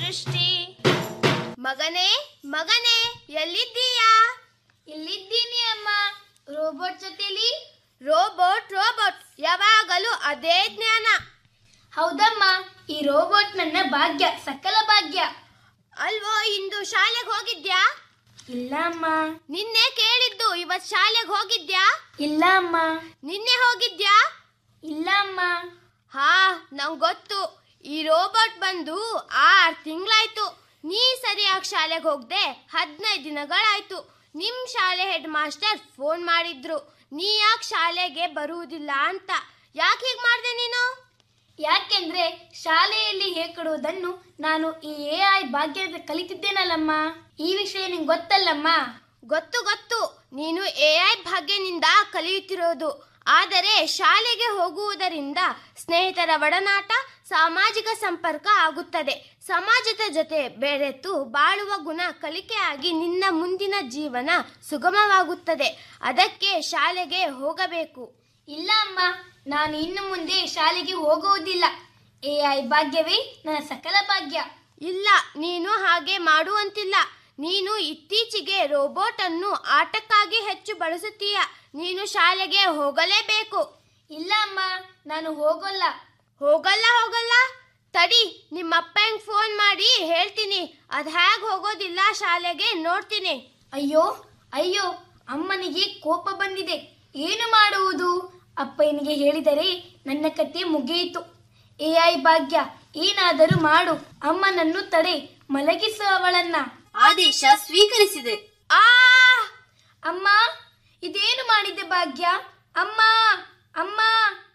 ಸೃಷ್ಟಿ ಮಗನೇ ಮಗನೇ ಎಲ್ಲಿದ್ದೀಯಾ ಇಲ್ಲಿದ್ದೀನಿ ಅಮ್ಮ ರೋಬೋಟ್ ಜೊತೆಲಿ ರೋಬೋಟ್ ರೋಬೋಟ್ ಯಾವಾಗಲೂ ಅದೇ ಜ್ಞಾನ ಹೌದಮ್ಮ ಈ ರೋಬೋಟ್ ನನ್ನ ಭಾಗ್ಯ ಸಕಲ ಭಾಗ್ಯ ಅಲ್ವೋ ಇಂದು ಶಾಲೆಗೆ ಹೋಗಿದ್ಯಾ ಇಲ್ಲ ಅಮ್ಮ ನಿನ್ನೆ ಕೇಳಿದ್ದು ಇವತ್ ಶಾಲೆಗೆ ಹೋಗಿದ್ಯಾ ಇಲ್ಲ ಅಮ್ಮ ನಿನ್ನೆ ಹೋಗಿದ್ಯಾ ಇಲ್ಲ ಅಮ್ಮ ಹಾ ನಂಗ್ ಗೊತ್ತು ಈ ರೋಬೋಟ್ ಬಂದು ಆರ್ ತಿಂಗ್ಳಾಯ್ತು ನೀ ಸರಿಯಾಗಿ ಶಾಲೆಗೆ ಹೋಗ್ದೆ ಹದಿನೈದು ದಿನಗಳಾಯ್ತು ನಿಮ್ ಶಾಲೆ ಹೆಡ್ ಮಾಸ್ಟರ್ ಫೋನ್ ಮಾಡಿದ್ರು ನೀ ಯಾಕೆ ಶಾಲೆಗೆ ಬರುವುದಿಲ್ಲ ಅಂತ ಯಾಕೆ ಹೀಗ್ ಮಾಡ್ದೆ ನೀನು ಯಾಕೆಂದ್ರೆ ಶಾಲೆಯಲ್ಲಿ ಹೇಳ್ಕೊಡುವುದನ್ನು ನಾನು ಈ ಎ ಐ ಭಾಗ್ಯದ ಕಲಿತಿದ್ದೇನಲ್ಲಮ್ಮ ಈ ವಿಷಯ ನಿಂಗೆ ಗೊತ್ತಲ್ಲಮ್ಮ ಗೊತ್ತು ಗೊತ್ತು ನೀನು ಎ ಐ ಭಾಗ್ಯನಿಂದ ಕಲಿಯುತ್ತಿರೋದು ಆದರೆ ಶಾಲೆಗೆ ಹೋಗುವುದರಿಂದ ಸ್ನೇಹಿತರ ಒಡನಾಟ ಸಾಮಾಜಿಕ ಸಂಪರ್ಕ ಆಗುತ್ತದೆ ಸಮಾಜದ ಜೊತೆ ಬೆರೆತು ಬಾಳುವ ಗುಣ ಕಲಿಕೆಯಾಗಿ ನಿನ್ನ ಮುಂದಿನ ಜೀವನ ಸುಗಮವಾಗುತ್ತದೆ ಅದಕ್ಕೆ ಶಾಲೆಗೆ ಹೋಗಬೇಕು ಇಲ್ಲ ಅಮ್ಮ ನಾನು ಇನ್ನು ಮುಂದೆ ಶಾಲೆಗೆ ಹೋಗುವುದಿಲ್ಲ ಎ ಐ ಭಾಗ್ಯವೇ ನನ್ನ ಸಕಲ ಭಾಗ್ಯ ಇಲ್ಲ ನೀನು ಹಾಗೆ ಮಾಡುವಂತಿಲ್ಲ ನೀನು ಇತ್ತೀಚೆಗೆ ರೋಬೋಟ್ ಅನ್ನು ಆಟಕ್ಕಾಗಿ ಹೆಚ್ಚು ಬಳಸುತ್ತೀಯ ನೀನು ಶಾಲೆಗೆ ಹೋಗಲೇಬೇಕು ಇಲ್ಲ ಅಮ್ಮ ನಾನು ಹೋಗೋಲ್ಲ ಹೋಗಲ್ಲ ಹೋಗಲ್ಲ ತಡಿ ನಿಮ್ಮಪ್ಪ ಹೆಂಗ್ ಫೋನ್ ಮಾಡಿ ಹೇಳ್ತೀನಿ ಅದ್ ಹೇಗ್ ಹೋಗೋದಿಲ್ಲ ಶಾಲೆಗೆ ನೋಡ್ತೀನಿ ಅಯ್ಯೋ ಅಯ್ಯೋ ಅಮ್ಮನಿಗೆ ಕೋಪ ಬಂದಿದೆ ಏನು ಮಾಡುವುದು ಅಪ್ಪನಿಗೆ ಹೇಳಿದರೆ ನನ್ನ ಕತೆ ಮುಗಿಯಿತು ಎ ಐ ಭಾಗ್ಯ ಏನಾದರೂ ಮಾಡು ಅಮ್ಮನನ್ನು ತಡೆ ಮಲಗಿಸು ಅವಳನ್ನ ಆದೇಶ ಸ್ವೀಕರಿಸಿದೆ ಆ ಅಮ್ಮ ಇದೇನು ಮಾಡಿದೆ ಭಾಗ್ಯ ಅಮ್ಮ ಅಮ್ಮ